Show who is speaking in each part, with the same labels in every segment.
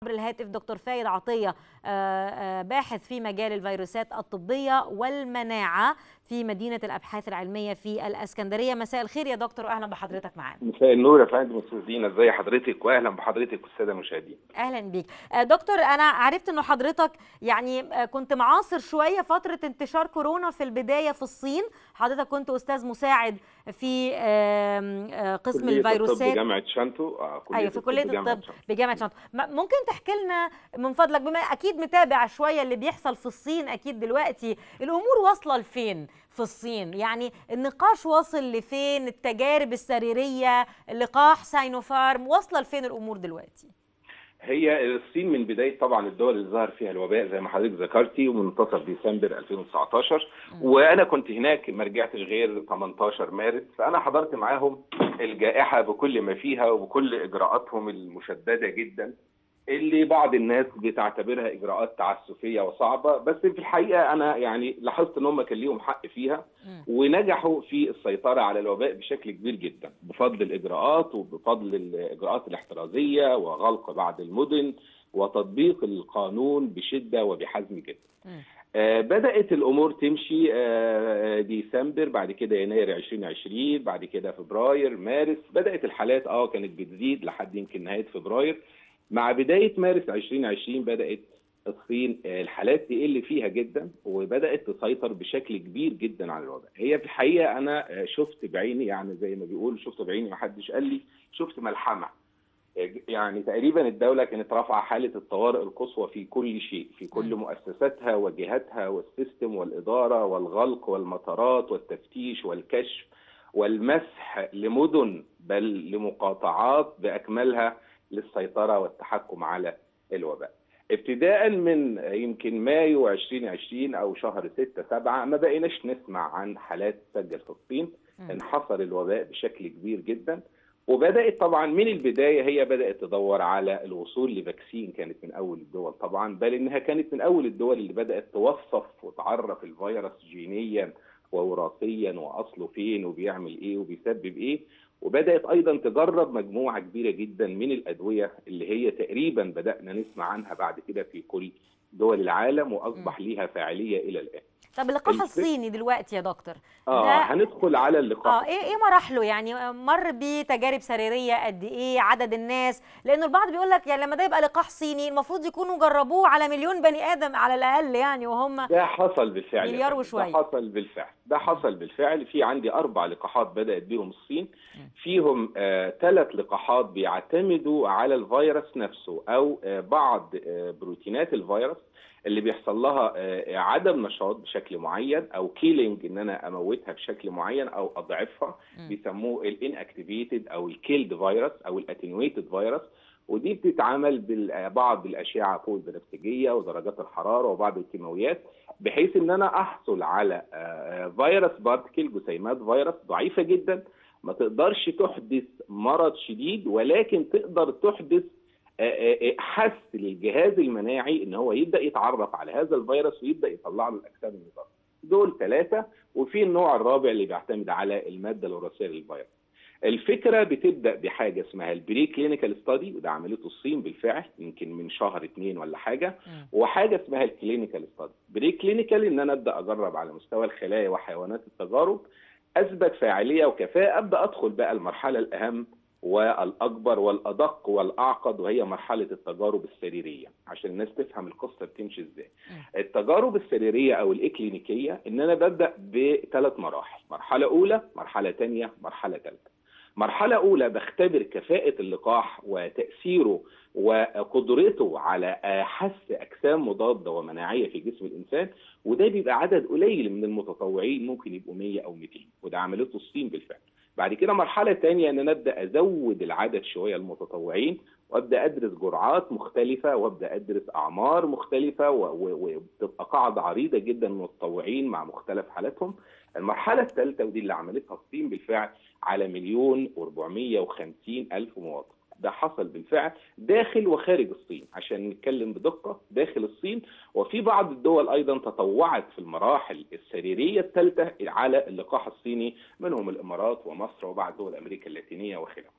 Speaker 1: عبر الهاتف دكتور فايد عطيه باحث في مجال الفيروسات الطبيه والمناعه في مدينه الابحاث العلميه في الاسكندريه مساء الخير يا دكتور اهلا بحضرتك معانا
Speaker 2: مساء النور يا فندم استاذ دينا ازي حضرتك واهلا بحضرتك والساده المشاهدين
Speaker 1: اهلا بيك دكتور انا عرفت انه حضرتك يعني كنت معاصر شويه فتره انتشار كورونا في البدايه في الصين حضرتك كنت استاذ مساعد في قسم
Speaker 2: كلية
Speaker 1: الفيروسات
Speaker 2: الطب جامعه شانتو آه
Speaker 1: ايوه في كليه
Speaker 2: جامعة
Speaker 1: الطب
Speaker 2: شانتو.
Speaker 1: بجامعه شانتو ممكن تحكي لنا من فضلك بما اكيد متابع شويه اللي بيحصل في الصين اكيد دلوقتي الامور واصله لفين في الصين يعني النقاش واصل لفين التجارب السريريه لقاح ساينوفارم واصله لفين الامور دلوقتي
Speaker 2: هي الصين من بدايه طبعا الدول اللي ظهر فيها الوباء زي ما حضرتك ذكرتي ومن منتصف ديسمبر 2019 وانا كنت هناك ما رجعتش غير 18 مارس فانا حضرت معاهم الجائحه بكل ما فيها وبكل اجراءاتهم المشدده جدا اللي بعض الناس بتعتبرها اجراءات تعسفيه وصعبه بس في الحقيقه انا يعني لاحظت ان هم كان ليهم حق فيها ونجحوا في السيطره على الوباء بشكل كبير جدا بفضل الاجراءات وبفضل الاجراءات الاحترازيه وغلق بعض المدن وتطبيق القانون بشده وبحزم جدا. آه بدات الامور تمشي آه ديسمبر بعد كده يناير 2020 بعد كده فبراير مارس بدات الحالات اه كانت بتزيد لحد يمكن نهايه فبراير مع بدايه مارس 2020 بدات الصين الحالات تقل فيها جدا وبدات تسيطر بشكل كبير جدا على الوباء هي في الحقيقه انا شفت بعيني يعني زي ما بيقول شفت بعيني ما حدش قال لي شفت ملحمه يعني تقريبا الدوله كانت رافعه حاله الطوارئ القصوى في كل شيء في كل مؤسساتها وجهاتها والسيستم والاداره والغلق والمطارات والتفتيش والكشف والمسح لمدن بل لمقاطعات باكملها للسيطره والتحكم على الوباء. ابتداء من يمكن مايو 2020 او شهر 6 7 ما بقيناش نسمع عن حالات تسجل في الصين انحصر الوباء بشكل كبير جدا وبدات طبعا من البدايه هي بدات تدور على الوصول لفاكسين كانت من اول الدول طبعا بل انها كانت من اول الدول اللي بدات توصف وتعرف الفيروس جينيا ووراثيا واصله فين وبيعمل ايه وبيسبب ايه وبدات ايضا تجرب مجموعه كبيره جدا من الادويه اللي هي تقريبا بدانا نسمع عنها بعد كده في كل دول العالم واصبح ليها فاعليه الى الان.
Speaker 1: طب اللقاح الصيني دلوقتي يا دكتور
Speaker 2: اه
Speaker 1: ده
Speaker 2: هندخل على اللقاح
Speaker 1: اه ايه ايه مراحله يعني مر بتجارب سريريه قد ايه عدد الناس لانه البعض بيقول لك يعني لما ده يبقى لقاح صيني المفروض يكونوا جربوه على مليون بني ادم على الاقل يعني وهم
Speaker 2: ده حصل بالفعل يا
Speaker 1: مليار
Speaker 2: فندم.
Speaker 1: وشوية.
Speaker 2: ده حصل بالفعل ده حصل بالفعل في عندي اربع لقاحات بدات بهم الصين فيهم ثلاث آه لقاحات بيعتمدوا على الفيروس نفسه او آه بعض آه بروتينات الفيروس اللي بيحصل لها آه عدم نشاط بشكل معين او كيلينج ان انا اموتها بشكل معين او اضعفها بيسموه الان اكتيفيتد او الكيلد فيروس او الاتنويتد فيروس ودي بتتعامل ببعض الاشعه فوق البنفسجيه ودرجات الحراره وبعض الكيماويات بحيث ان انا احصل على فيروس بارتكل جسيمات فيروس ضعيفه جدا ما تقدرش تحدث مرض شديد ولكن تقدر تحدث حث للجهاز المناعي ان هو يبدا يتعرف على هذا الفيروس ويبدا يطلع له الاجسام المضاده. دول ثلاثه وفي النوع الرابع اللي بيعتمد على الماده الوراثيه للفيروس. الفكره بتبدا بحاجه اسمها البري كلينيكال ستادي وده عملته الصين بالفعل يمكن من شهر اثنين ولا حاجه وحاجه اسمها الكلينيكال ستادي. بري كلينيكال ان انا ابدا اجرب على مستوى الخلايا وحيوانات التجارب اثبت فاعليه وكفاءه ابدا ادخل بقى المرحله الاهم والاكبر والادق والاعقد وهي مرحله التجارب السريريه عشان الناس تفهم القصه بتمشي ازاي. التجارب السريريه او الاكلينيكيه ان انا ببدا بثلاث مراحل، مرحله اولى، مرحله ثانيه، مرحله ثالثه. مرحله اولى بختبر كفاءه اللقاح وتاثيره وقدرته على حث اجسام مضاده ومناعيه في جسم الانسان وده بيبقى عدد قليل من المتطوعين ممكن يبقوا 100 او 200 وده عملته الصين بالفعل. بعد كده مرحله ثانيه ان انا ابدا ازود العدد شويه المتطوعين وابدا ادرس جرعات مختلفه وابدا ادرس اعمار مختلفه وبتبقى قاعده عريضه جدا من المتطوعين مع مختلف حالاتهم. المرحله الثالثه ودي اللي عملتها الصين بالفعل على مليون و450 الف مواطن. ده حصل بالفعل داخل وخارج الصين عشان نتكلم بدقة داخل الصين وفي بعض الدول أيضا تطوعت في المراحل السريرية الثالثة على اللقاح الصيني منهم الإمارات ومصر وبعض دول أمريكا اللاتينية وخلافه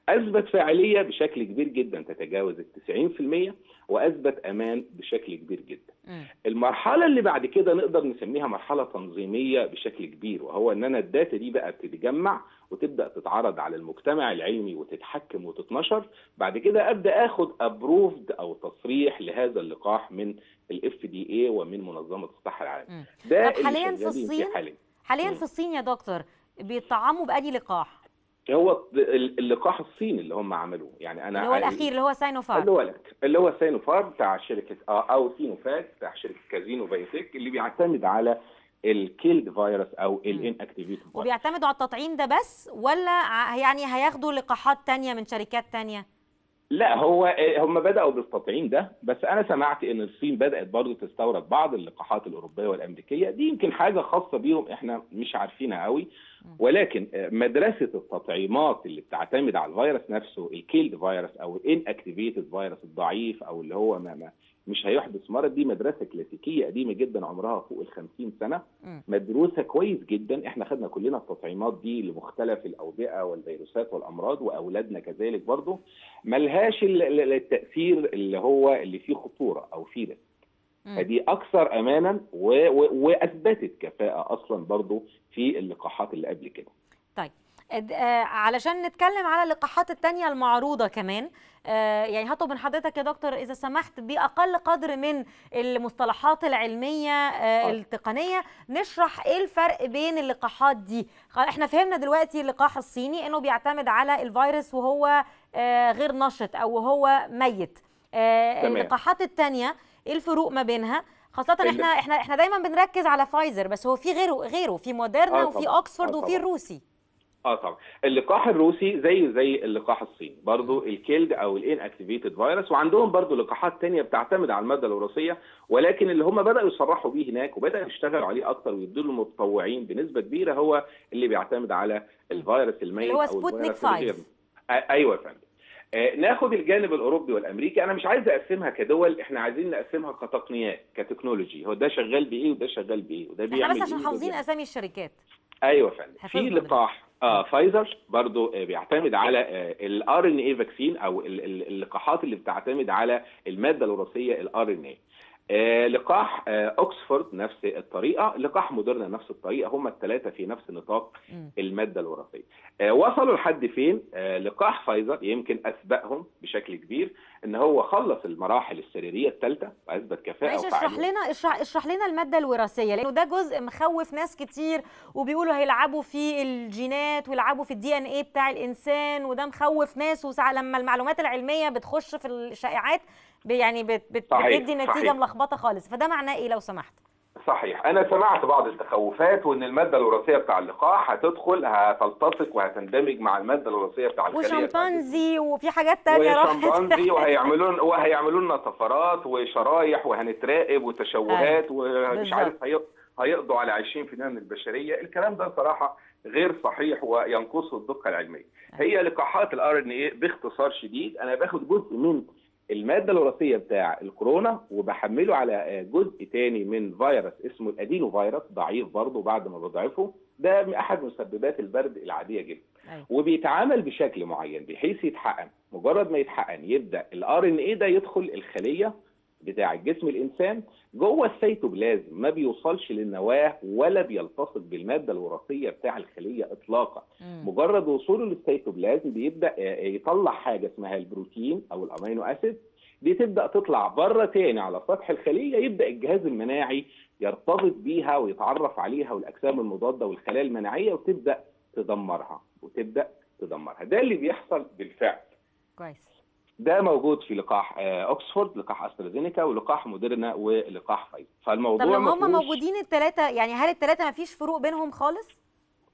Speaker 2: اثبت فاعليه بشكل كبير جدا تتجاوز ال 90% واثبت امان بشكل كبير جدا.
Speaker 1: مم.
Speaker 2: المرحله اللي بعد كده نقدر نسميها مرحله تنظيميه بشكل كبير وهو ان انا الداتا دي بقى بتتجمع وتبدا تتعرض على المجتمع العلمي وتتحكم وتتنشر بعد كده ابدا اخد ابروفد او تصريح لهذا اللقاح من الاف دي اي ومن منظمه الصحه العالميه
Speaker 1: مم.
Speaker 2: ده
Speaker 1: طب
Speaker 2: اللي
Speaker 1: حالياً في
Speaker 2: شغالين فيه
Speaker 1: الصين
Speaker 2: حاليا
Speaker 1: حاليا
Speaker 2: مم.
Speaker 1: في الصين يا دكتور بيطعموا بأني لقاح
Speaker 2: هو اللقاح الصيني اللي هم عملوه يعني انا
Speaker 1: اللي هو الأخير اللي هو ساينوفارم
Speaker 2: اللي هو اللي هو سينوفارم بتاع شركه آه، او سينوفاك بتاع شركه كازينو بايوتيك اللي بيعتمد على الكيلد فيروس او الان اكتيفيتد
Speaker 1: وبيعتمدوا على التطعيم ده بس ولا ع- يعني هياخدوا لقاحات تانية من شركات تانية
Speaker 2: لا هو هم بداوا بالتطعيم ده بس انا سمعت ان الصين بدات برضه تستورد بعض اللقاحات الاوروبيه والامريكيه دي يمكن حاجه خاصه بيهم احنا مش عارفينها قوي ولكن مدرسه التطعيمات اللي بتعتمد على الفيروس نفسه الكيلد فيروس او الان اكتيفيتد فيروس الضعيف او اللي هو ما ما مش هيحدث مرض دي مدرسه كلاسيكيه قديمه جدا عمرها فوق ال 50 سنه
Speaker 1: مم.
Speaker 2: مدروسه كويس جدا احنا خدنا كلنا التطعيمات دي لمختلف الاوبئه والفيروسات والامراض واولادنا كذلك برضه ملهاش ال- ال- التاثير اللي هو اللي فيه خطوره او فيه ريسك
Speaker 1: مم.
Speaker 2: فدي اكثر امانا و... و... واثبتت كفاءه اصلا برضه في اللقاحات اللي قبل كده
Speaker 1: طيب اد- آه، علشان نتكلم على اللقاحات التانية المعروضة كمان آه، يعني هطلب من حضرتك يا دكتور إذا سمحت بأقل قدر من المصطلحات العلمية آه،
Speaker 2: آه.
Speaker 1: التقنية نشرح إيه الفرق بين اللقاحات دي خ- احنا فهمنا دلوقتي اللقاح الصيني إنه بيعتمد على الفيروس وهو آه، غير نشط أو هو ميت آه،
Speaker 2: تمام.
Speaker 1: اللقاحات التانية إيه الفروق ما بينها خاصة
Speaker 2: ال-
Speaker 1: احنا احنا احنا دايما بنركز على فايزر بس هو في غيره غيره في موديرنا
Speaker 2: آه
Speaker 1: وفي
Speaker 2: طبعاً.
Speaker 1: اوكسفورد
Speaker 2: آه
Speaker 1: وفي
Speaker 2: طبعاً.
Speaker 1: الروسي
Speaker 2: اه طبعا اللقاح الروسي زيه زي اللقاح الصيني برضو الكيلد او الان اكتيفيتد فيروس وعندهم برضو لقاحات تانية بتعتمد على الماده الوراثيه ولكن اللي هم بداوا يصرحوا بيه هناك وبداوا يشتغلوا عليه اكتر ويدوا له متطوعين بنسبه كبيره هو اللي بيعتمد على الفيروس الميت
Speaker 1: اللي هو
Speaker 2: او
Speaker 1: سبوتنيك
Speaker 2: الفيروس الغير
Speaker 1: 5.
Speaker 2: آه ايوه يا فندم آه ناخد الجانب الاوروبي والامريكي انا مش عايز اقسمها كدول احنا عايزين نقسمها كتقنيات كتكنولوجي هو ده شغال بايه وده شغال بايه وده
Speaker 1: احنا
Speaker 2: بيعمل
Speaker 1: بس عشان
Speaker 2: إيه وده
Speaker 1: حافظين
Speaker 2: بيعمل
Speaker 1: اسامي الشركات
Speaker 2: ايوه فندم في
Speaker 1: حفظنا
Speaker 2: لقاح آه فايزر برضو آه بيعتمد على الار ان اي فاكسين او ال- ال- اللقاحات اللي بتعتمد على الماده الوراثيه الار ان اي آه لقاح آه اوكسفورد نفس الطريقه لقاح موديرنا نفس الطريقه هم الثلاثه في نفس نطاق
Speaker 1: مم.
Speaker 2: الماده الوراثيه آه وصلوا لحد فين آه لقاح فايزر يمكن اسبقهم بشكل كبير ان هو خلص المراحل السريريه الثالثه واثبت كفاءه
Speaker 1: معلش اشرح
Speaker 2: وفعاليه
Speaker 1: لنا اشرح اشرح لنا الماده الوراثيه لانه ده جزء مخوف ناس كتير وبيقولوا هيلعبوا في الجينات ويلعبوا في الدي ان ايه بتاع الانسان وده مخوف ناس وساعة لما المعلومات العلميه بتخش في الشائعات ب- يعني بت بت
Speaker 2: صحيح،
Speaker 1: بتدي نتيجه
Speaker 2: صحيح.
Speaker 1: ملخبطه خالص فده معناه ايه لو سمحت
Speaker 2: صحيح انا سمعت بعض التخوفات وان الماده الوراثيه بتاع اللقاح هتدخل هتلتصق وهتندمج مع الماده الوراثيه بتاع الخليه بتاع الجسم.
Speaker 1: وشمبانزي وفي حاجات تانية راحت
Speaker 2: وشمبانزي وهيعملوا وهيعملوا لنا طفرات وشرايح وهنتراقب وتشوهات ومش
Speaker 1: بالظبط.
Speaker 2: عارف هي- هيقضوا على 20% من البشريه الكلام ده صراحه غير صحيح وينقصه الدقه العلميه هي لقاحات الار ان اي باختصار شديد انا باخد جزء من الماده الوراثيه بتاع الكورونا وبحمله على جزء تاني من فيروس اسمه الادينو فيروس ضعيف برضه بعد ما بضعفه ده من احد مسببات البرد العاديه جدا
Speaker 1: أيوة.
Speaker 2: وبيتعامل بشكل معين بحيث يتحقن مجرد ما يتحقن يبدا الار ان اي ده يدخل الخليه بتاع الجسم الانسان جوه السيتوبلازم ما بيوصلش للنواه ولا بيلتصق بالماده الوراثيه بتاع الخليه اطلاقا
Speaker 1: مم.
Speaker 2: مجرد وصوله للسيتوبلازم بيبدا آه، يطلع حاجه اسمها البروتين او الامينو اسيد دي تبدا تطلع بره تاني على سطح الخليه يبدا الجهاز المناعي يرتبط بيها ويتعرف عليها والاجسام المضاده والخلايا المناعيه وتبدا تدمرها وتبدا تدمرها ده اللي بيحصل بالفعل
Speaker 1: كويس
Speaker 2: ده موجود في لقاح آه، اوكسفورد لقاح استرازينيكا ولقاح موديرنا ولقاح فايزر فالموضوع
Speaker 1: طب لما
Speaker 2: ما
Speaker 1: هم
Speaker 2: فيهوش-
Speaker 1: موجودين الثلاثه يعني هل الثلاثه ما فيش فروق بينهم خالص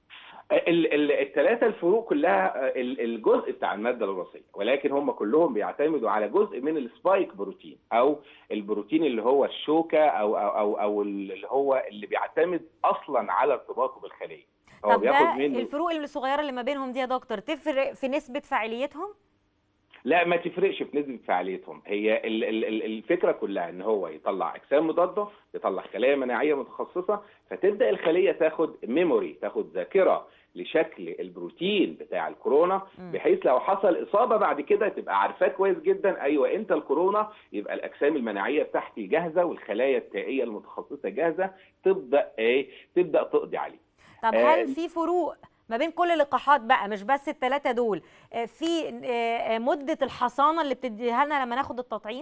Speaker 2: ال- ال- الثلاثه الفروق كلها آه، ال- الجزء بتاع الماده الوراثيه ولكن هم كلهم بيعتمدوا على جزء من السبايك بروتين او البروتين اللي هو الشوكه او او او, أو اللي هو اللي بيعتمد اصلا على ارتباطه بالخليه هو
Speaker 1: طب
Speaker 2: بياخد
Speaker 1: ده
Speaker 2: منه
Speaker 1: الفروق الصغيره اللي ما بينهم دي يا دكتور تفرق في نسبه فاعليتهم
Speaker 2: لا ما تفرقش في نسبه فعاليتهم هي ال- ال- ال- الفكره كلها ان هو يطلع اجسام مضاده يطلع خلايا مناعيه متخصصه فتبدا الخليه تاخد ميموري تاخد ذاكره لشكل البروتين بتاع الكورونا
Speaker 1: مم.
Speaker 2: بحيث لو حصل اصابه بعد كده تبقى عارفاه كويس جدا ايوه انت الكورونا يبقى الاجسام المناعيه بتاعتي جاهزه والخلايا التائيه المتخصصه جاهزه تبدا ايه تبدا تقضي عليه
Speaker 1: طب
Speaker 2: آه،
Speaker 1: هل في فروق ما بين كل اللقاحات بقى مش بس الثلاثه دول آه، في آه، آه، مده الحصانه اللي بتديها لنا لما ناخد التطعيم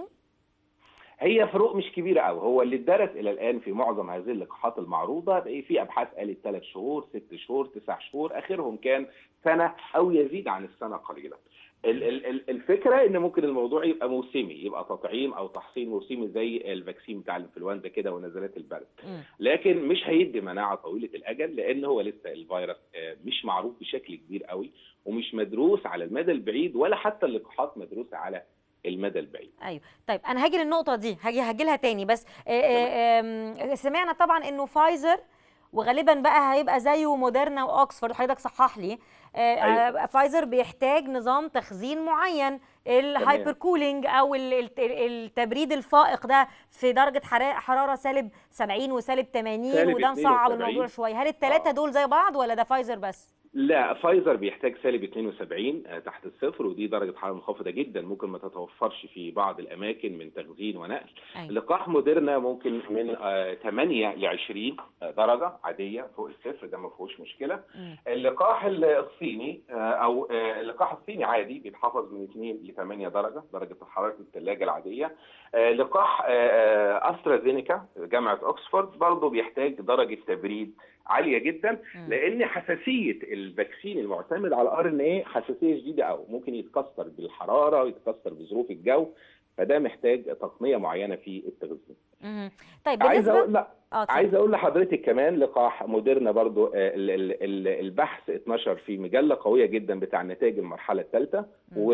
Speaker 2: هي فروق مش كبيره قوي هو اللي اتدرس الى الان في معظم هذه اللقاحات المعروضه بقى في ابحاث قالت ثلاث شهور ست شهور تسع شهور اخرهم كان سنه او يزيد عن السنه قليلا ال- ال- ال- الفكره ان ممكن الموضوع يبقى موسمي يبقى تطعيم او تحصين موسمي زي الفاكسين بتاع الانفلونزا كده ونزلات البرد
Speaker 1: مم.
Speaker 2: لكن مش هيدي مناعه طويله الاجل لان هو لسه الفيروس آه، مش معروف بشكل كبير قوي ومش مدروس على المدى البعيد ولا حتى اللقاحات مدروسه على المدى البعيد
Speaker 1: ايوه طيب انا هاجي للنقطه دي هاجي هاجي لها تاني بس آه، آه، آم، سمعنا طبعا انه فايزر وغالبا بقى هيبقى زيه موديرنا واوكسفورد حضرتك صحح لي آه،
Speaker 2: أيوة.
Speaker 1: آه، فايزر بيحتاج نظام تخزين معين الهايبر كولينج او ال- ال- التبريد الفائق ده في درجه حرا- حراره سالب 70 وسالب 80
Speaker 2: سالب
Speaker 1: وده مصعب
Speaker 2: 72.
Speaker 1: الموضوع شويه هل الثلاثه
Speaker 2: آه.
Speaker 1: دول زي بعض ولا ده فايزر بس
Speaker 2: لا فايزر بيحتاج سالب 72 آه، تحت الصفر ودي درجه حراره منخفضه جدا ممكن ما تتوفرش في بعض الاماكن من تخزين ونقل
Speaker 1: أيوة.
Speaker 2: لقاح موديرنا ممكن من آه، 8 ل 20 درجه عاديه فوق الصفر ده ما فيهوش مشكله
Speaker 1: مم.
Speaker 2: اللقاح الصيني آه، او آه، اللقاح الصيني عادي بيتحفظ من 2 ل 8 درجه درجه حراره الثلاجه العاديه آه، لقاح آه، آه، استرازينيكا جامعه اوكسفورد برضه بيحتاج درجه تبريد عاليه جدا
Speaker 1: مم.
Speaker 2: لان حساسيه الفاكسين المعتمد على الار ان ايه حساسيه شديده قوي ممكن يتكسر بالحراره ويتكسر بظروف الجو فده محتاج تقنيه معينه في التخزين
Speaker 1: مم. طيب
Speaker 2: عايز
Speaker 1: بالنسبه
Speaker 2: اقول لا
Speaker 1: اه اتفضل.
Speaker 2: عايز اقول لحضرتك كمان لقاح موديرنا برضو آه، ال- ال- ال- البحث اتنشر في مجله قويه جدا بتاع نتائج المرحله الثالثه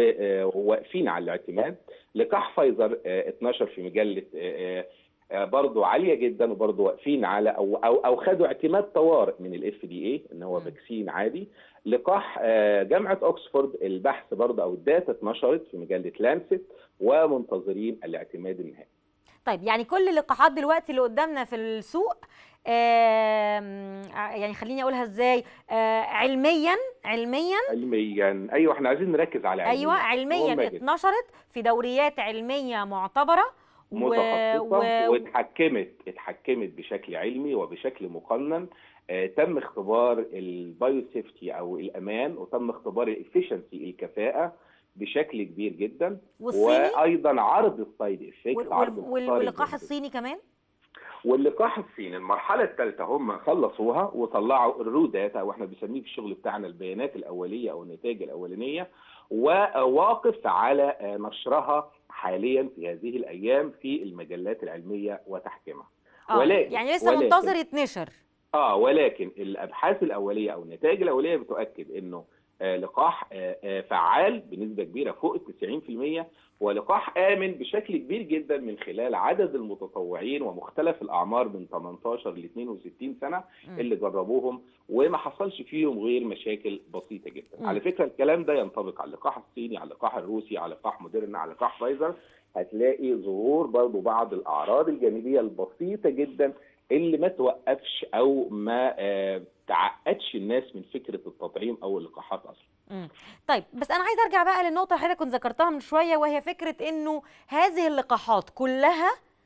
Speaker 2: وواقفين على الاعتماد لقاح فايزر آه، اتنشر في مجله آه، آه، برضو عاليه جدا وبرضو واقفين على او او او خدوا اعتماد طوارئ من الاف دي اي ان هو
Speaker 1: مم.
Speaker 2: فاكسين عادي لقاح آه، جامعه اوكسفورد البحث برضو او الداتا اتنشرت في مجله لانست ومنتظرين الاعتماد النهائي
Speaker 1: طيب يعني كل اللقاحات دلوقتي اللي قدامنا في السوق آم، ع- يعني خليني اقولها ازاي آه، علميا علميا
Speaker 2: علميا ايوه احنا عايزين نركز على علميا
Speaker 1: ايوه علميا
Speaker 2: مهمة جداً.
Speaker 1: اتنشرت في دوريات علميه معتبره و...
Speaker 2: متخصصه
Speaker 1: و...
Speaker 2: واتحكمت اتحكمت بشكل علمي وبشكل مقنن آه، تم اختبار البايو سيفتي او الامان وتم اختبار الافشنسي الكفاءه بشكل كبير جدا
Speaker 1: والصيني
Speaker 2: وايضا عرض السايد افكت
Speaker 1: وال...
Speaker 2: عرض
Speaker 1: وال... وال...
Speaker 2: الخطر
Speaker 1: واللقاح
Speaker 2: الجانبي.
Speaker 1: الصيني كمان
Speaker 2: واللقاح الصيني المرحله الثالثه هم خلصوها وطلعوا الرو داتا او احنا بنسميه في الشغل بتاعنا البيانات الاوليه او النتائج الاولانيه وواقف على آه، نشرها حاليا في هذه الايام في المجلات العلميه وتحكيمها
Speaker 1: اه
Speaker 2: ولكن-
Speaker 1: يعني لسه
Speaker 2: ولكن-
Speaker 1: منتظر يتنشر
Speaker 2: اه ولكن الابحاث الاوليه او النتائج الاوليه بتؤكد انه آه، لقاح آه، آه، فعال بنسبه كبيره فوق ال 90% ولقاح امن بشكل كبير جدا من خلال عدد المتطوعين ومختلف الاعمار من 18 ل 62 سنه
Speaker 1: مم.
Speaker 2: اللي جربوهم وما حصلش فيهم غير مشاكل بسيطه جدا
Speaker 1: مم.
Speaker 2: على فكره الكلام ده ينطبق على اللقاح الصيني على اللقاح الروسي على لقاح موديرنا على لقاح فايزر هتلاقي ظهور برضو بعض الاعراض الجانبيه البسيطه جدا اللي ما توقفش او ما آه، تعقدش الناس من فكره التطعيم او اللقاحات اصلا
Speaker 1: مم. طيب بس انا عايزه ارجع بقى للنقطه اللي حضرتك كنت ذكرتها من شويه وهي فكره انه هذه اللقاحات كلها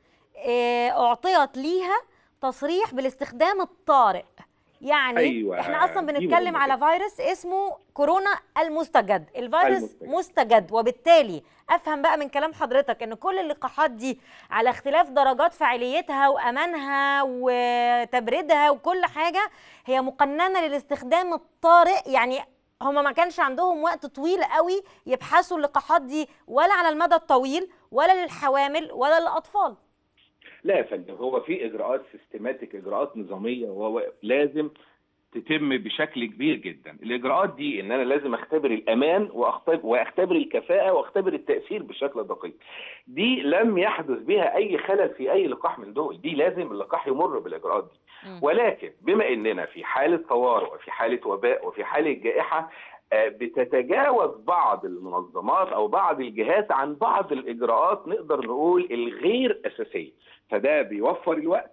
Speaker 1: آه، اعطيت ليها تصريح بالاستخدام الطارئ يعني
Speaker 2: أيوة،
Speaker 1: احنا اصلا
Speaker 2: دي
Speaker 1: بنتكلم
Speaker 2: مهمة
Speaker 1: على فيروس اسمه كورونا المستجد الفيروس
Speaker 2: المستجد.
Speaker 1: مستجد وبالتالي افهم بقى من كلام حضرتك ان كل اللقاحات دي على اختلاف درجات فعاليتها وامانها وتبريدها وكل حاجه هي مقننه للاستخدام الطارئ يعني هما ما كانش عندهم وقت طويل قوي يبحثوا اللقاحات دي ولا على المدى الطويل ولا للحوامل ولا للاطفال
Speaker 2: لا يا فندم هو في اجراءات سيستماتيك اجراءات نظاميه وهو لازم تتم بشكل كبير جدا الاجراءات دي ان انا لازم اختبر الامان واختبر واختبر الكفاءه واختبر التاثير بشكل دقيق دي لم يحدث بها اي خلل في اي لقاح من دول دي لازم اللقاح يمر بالاجراءات دي
Speaker 1: مم.
Speaker 2: ولكن بما اننا في حاله طوارئ وفي حاله وباء وفي حاله جائحه بتتجاوز بعض المنظمات او بعض الجهات عن بعض الاجراءات نقدر نقول الغير اساسيه فده بيوفر الوقت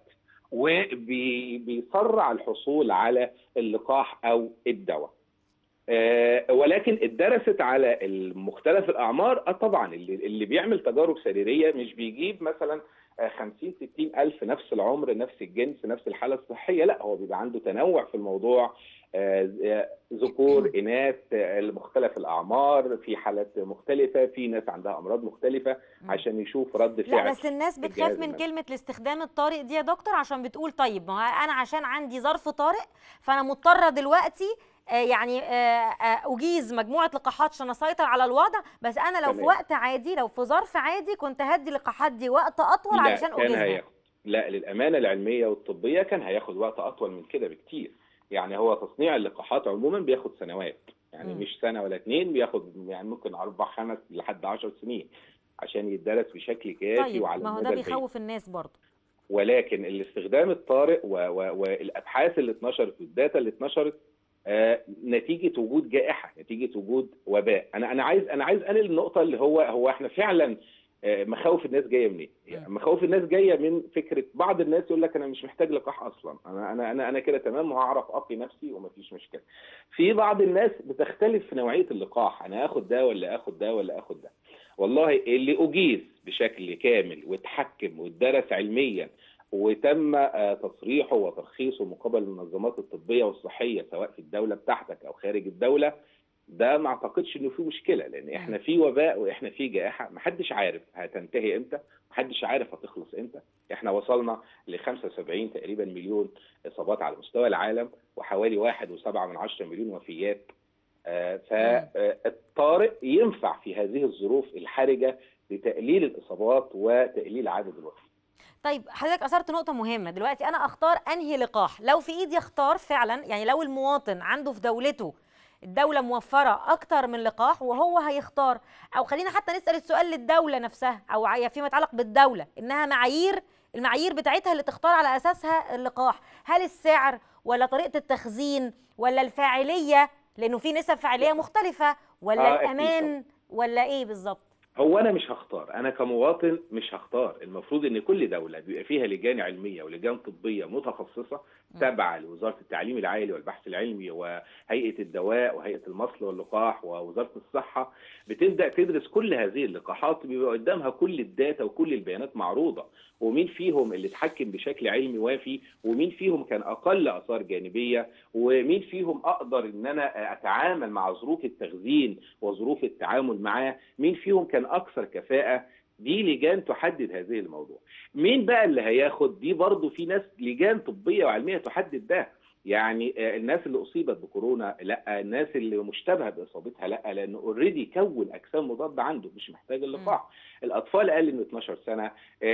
Speaker 2: وبيسرع الحصول على اللقاح او الدواء ولكن اتدرست على مختلف الاعمار اه طبعا اللي, اللي بيعمل تجارب سريريه مش بيجيب مثلا 50 60 الف نفس العمر نفس الجنس نفس الحاله الصحيه لا هو بيبقى عنده تنوع في الموضوع ذكور اناث مختلف الاعمار في حالات مختلفه في ناس عندها امراض مختلفه عشان يشوف رد فعل
Speaker 1: لا بس الناس بتخاف من كلمه الاستخدام الطارئ دي يا دكتور عشان بتقول طيب ما انا عشان عندي ظرف طارئ فانا مضطره دلوقتي يعني اجيز مجموعه لقاحات عشان اسيطر على الوضع بس انا لو تمام. في وقت عادي لو في ظرف عادي كنت هدي اللقاحات دي وقت اطول علشان اجيزها
Speaker 2: لا للامانه العلميه والطبيه كان هياخد وقت اطول من كده بكتير يعني هو تصنيع اللقاحات عموما بياخد سنوات يعني م. مش سنه ولا اتنين بياخد يعني ممكن اربع خمس لحد عشر سنين عشان يدرس بشكل كافي
Speaker 1: طيب وعلى ما هو ده بيخوف الناس برضه
Speaker 2: ولكن الاستخدام الطارئ والابحاث اللي اتنشرت والداتا اللي اتنشرت آه نتيجه وجود جائحه نتيجه وجود وباء انا انا عايز انا عايز انقل النقطه اللي هو هو احنا فعلا آه مخاوف الناس جايه منين يعني مخاوف الناس جايه من فكره بعض الناس يقول لك انا مش محتاج لقاح اصلا انا انا انا انا كده تمام وهعرف اقي نفسي ومفيش مشكله في بعض الناس بتختلف في نوعيه اللقاح انا اخد ده ولا اخد ده ولا اخد ده والله اللي اجيز بشكل كامل واتحكم واتدرس علميا وتم تصريحه وترخيصه من قبل المنظمات الطبيه والصحيه سواء في الدوله بتاعتك او خارج الدوله ده ما اعتقدش انه في مشكله لان احنا في وباء واحنا في جائحه محدش عارف هتنتهي امتى محدش عارف هتخلص امتى احنا وصلنا ل 75 تقريبا مليون اصابات على مستوى العالم وحوالي 1.7 من 10 مليون وفيات فالطارئ ينفع في هذه الظروف الحرجه لتقليل الاصابات وتقليل عدد الوفيات
Speaker 1: طيب حضرتك اثرت نقطه مهمه دلوقتي انا اختار انهي لقاح لو في ايدي اختار فعلا يعني لو المواطن عنده في دولته الدوله موفره اكتر من لقاح وهو هيختار او خلينا حتى نسال السؤال للدوله نفسها او فيما يتعلق بالدوله انها معايير المعايير بتاعتها اللي تختار على اساسها اللقاح هل السعر ولا طريقه التخزين ولا الفاعليه لانه في نسب فاعليه مختلفه ولا آه الامان ولا ايه بالظبط
Speaker 2: هو انا مش هختار انا كمواطن مش هختار المفروض ان كل دوله بيبقى فيها لجان علميه ولجان طبيه متخصصه تابعه لوزاره التعليم العالي والبحث العلمي وهيئه الدواء وهيئه المصل واللقاح ووزاره الصحه بتبدا تدرس كل هذه اللقاحات بيبقى قدامها كل الداتا وكل البيانات معروضه ومين فيهم اللي اتحكم بشكل علمي وافي ومين فيهم كان اقل اثار جانبيه ومين فيهم اقدر ان انا اتعامل مع ظروف التخزين وظروف التعامل معاه مين فيهم كان اكثر كفاءه دي لجان تحدد هذه الموضوع مين بقى اللي هياخد دي برضه في ناس لجان طبيه وعلميه تحدد ده يعني الناس اللي اصيبت بكورونا لا الناس اللي مشتبهه باصابتها لا لانه اوريدي كون اجسام مضاده عنده مش محتاج اللقاح الاطفال اقل من 12 سنه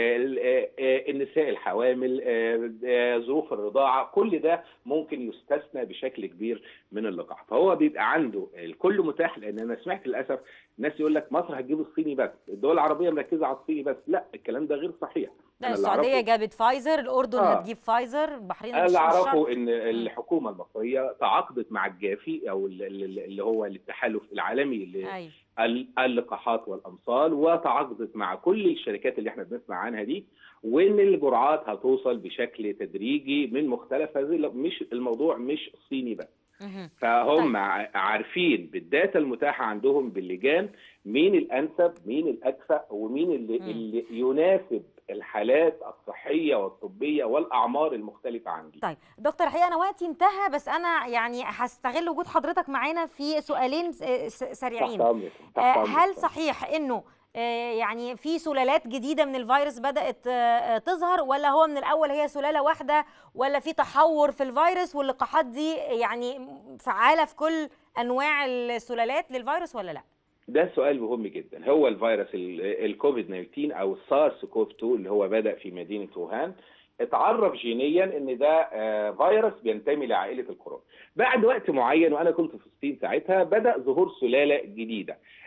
Speaker 2: النساء الحوامل ظروف الرضاعه كل ده ممكن يستثنى بشكل كبير من اللقاح فهو بيبقى عنده الكل متاح لان انا سمعت للاسف ناس يقول لك مصر هتجيب الصيني بس الدول العربيه مركزه على الصيني بس لا الكلام ده غير صحيح
Speaker 1: لا السعوديه جابت فايزر الاردن آه. هتجيب فايزر البحرين
Speaker 2: انا اللي اعرفه ان الحكومه المصريه تعاقدت مع الجافي او اللي هو التحالف العالمي
Speaker 1: أيوة.
Speaker 2: اللقاحات والامصال وتعاقدت مع كل الشركات اللي احنا بنسمع عنها دي وان الجرعات هتوصل بشكل تدريجي من مختلف هذه مش الموضوع مش صيني بس فهم طيب. عارفين بالداتا المتاحه عندهم باللجان مين الانسب مين الاكفأ ومين اللي, م. اللي يناسب الحالات الصحيه والطبيه والاعمار المختلفه عندي.
Speaker 1: طيب دكتور الحقيقه انا وقتي انتهى بس انا يعني هستغل وجود حضرتك معانا في سؤالين سريعين.
Speaker 2: تحت أمرك. تحت أمرك.
Speaker 1: هل صحيح انه يعني في سلالات جديده من الفيروس بدات تظهر ولا هو من الاول هي سلاله واحده ولا في تحور في الفيروس واللقاحات دي يعني فعاله في كل انواع السلالات للفيروس ولا لا؟
Speaker 2: ده سؤال مهم جدا هو الفيروس الكوفيد 19 او السارس كوف 2 اللي هو بدا في مدينه ووهان اتعرف جينيا ان ده فيروس بينتمي لعائله الكورونا بعد وقت معين وانا كنت في الصين ساعتها بدا ظهور سلاله جديده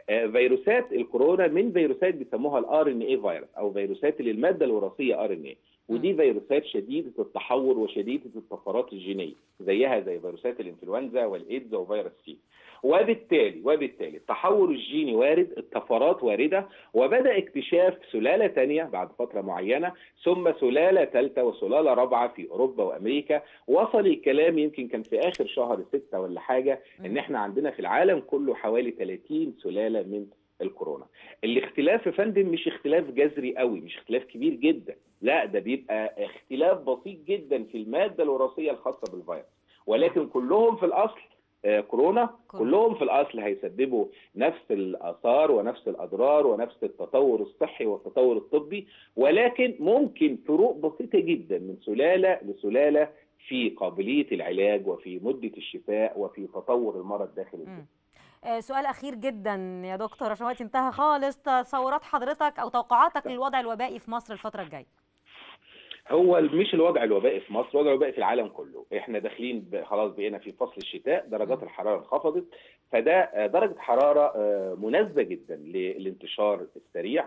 Speaker 2: فيروسات الكورونا من فيروسات بيسموها الار ان اي فيروس او فيروسات اللي الماده الوراثيه ار ان اي ودي فيروسات شديده التحور وشديده الطفرات الجينيه زيها زي فيروسات الانفلونزا والايدز وفيروس سي وبالتالي وبالتالي التحور الجيني وارد الطفرات وارده وبدا اكتشاف سلاله ثانيه بعد فتره معينه ثم سلاله ثالثه وسلاله رابعه في اوروبا وامريكا وصل الكلام يمكن كان في اخر شهر ستة ولا حاجه ان احنا عندنا في العالم كله حوالي 30 سلاله من الكورونا الاختلاف يا فندم مش اختلاف جذري قوي مش اختلاف كبير جدا لا ده بيبقى اختلاف بسيط جدا في الماده الوراثيه الخاصه بالفيروس ولكن كلهم في الاصل كورونا كلهم في الاصل هيسببوا نفس الاثار ونفس الاضرار ونفس التطور الصحي والتطور الطبي ولكن ممكن فروق بسيطه جدا من سلاله لسلاله في قابليه العلاج وفي مده الشفاء وفي تطور المرض داخل الجسم.
Speaker 1: سؤال اخير جدا يا دكتور عشان وقت انتهى خالص تصورات حضرتك او توقعاتك للوضع الوبائي في مصر الفتره الجايه
Speaker 2: هو مش الوضع الوبائي في مصر الوضع الوبائي في العالم كله احنا داخلين خلاص بقينا في فصل الشتاء درجات الحراره انخفضت فده درجه حراره مناسبه جدا للانتشار السريع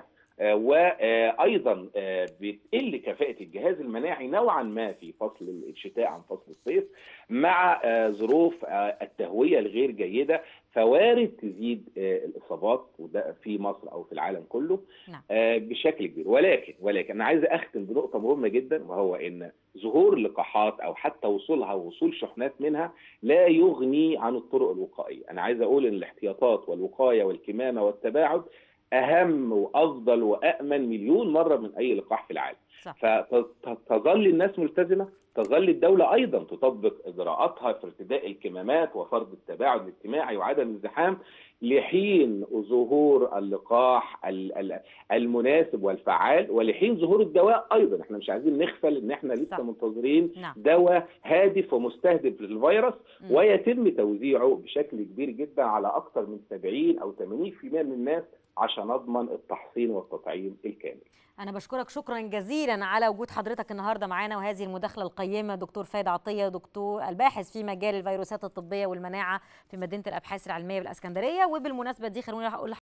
Speaker 2: وايضا بتقل كفاءه الجهاز المناعي نوعا ما في فصل الشتاء عن فصل الصيف مع ظروف التهويه الغير جيده فوارد تزيد الاصابات وده في مصر او في العالم كله
Speaker 1: نعم.
Speaker 2: بشكل كبير ولكن ولكن انا عايز اختم بنقطه مهمه جدا وهو ان ظهور لقاحات او حتى وصولها ووصول شحنات منها لا يغني عن الطرق الوقائيه انا عايز اقول ان الاحتياطات والوقايه والكمامه والتباعد اهم وافضل وامن مليون مره من اي لقاح في العالم
Speaker 1: صح.
Speaker 2: فتظل الناس ملتزمه تظل الدولة أيضا تطبق إجراءاتها في ارتداء الكمامات وفرض التباعد الاجتماعي وعدم الزحام لحين ظهور اللقاح المناسب والفعال ولحين ظهور الدواء أيضا احنا مش عايزين نغفل إن احنا لسه
Speaker 1: صح.
Speaker 2: منتظرين
Speaker 1: نعم.
Speaker 2: دواء هادف ومستهدف للفيروس
Speaker 1: مم.
Speaker 2: ويتم توزيعه بشكل كبير جدا على أكثر من 70 أو 80% من الناس عشان نضمن التحصين والتطعيم الكامل
Speaker 1: أنا بشكرك شكرا جزيلا على وجود حضرتك النهارده معانا وهذه المداخلة القيمة دكتور فايد عطية دكتور الباحث في مجال الفيروسات الطبية والمناعة في مدينة الأبحاث العلمية بالإسكندرية وبالمناسبة دي خلوني أقول